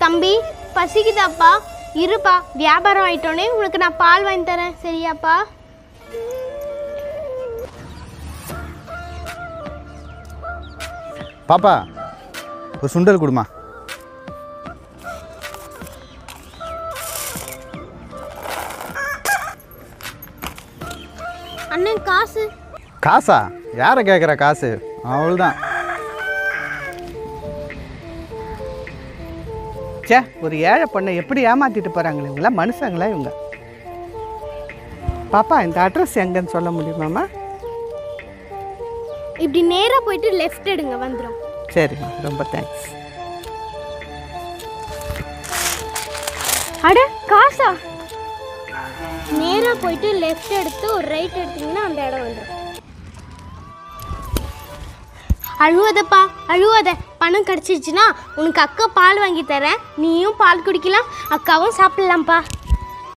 தம்பி பசிக்குதாப்பா இருப்பா வியாபாரம் ஆயிட்டோன்னே உனக்கு நான் பால் வாங்கி தரேன் சரியாப்பா பாப்பா ஒரு சுண்டல் கொடுமா அண்ணன் காசு காசா யாரை கேட்குற காசு அவ்வளோதான் ச்சே ஒரு ஏழை பொண்ணை எப்படி ஏமாத்திட்டு போகிறாங்களே இவங்களாம் மனுஷங்களா இவங்க பாப்பா இந்த அட்ரஸ் எங்கன்னு சொல்ல முடியுமாம்மா இப்படி நேரா போயிட்டு லெஃப்ட் எடுங்க வந்துடும் சரிம்மா ரொம்ப தேங்க்ஸ் அட காசா நேரா போயிட்டு லெஃப்ட் எடுத்து ஒரு ரைட் எடுத்தீங்கன்னா அந்த இடம் வந்துடும் அழுவதப்பா அழுவாத பணம் கிடச்சிருச்சுன்னா உனக்கு அக்கா பால் வாங்கி தரேன் நீயும் பால் குடிக்கலாம் அக்காவும் சாப்பிடலாம்ப்பா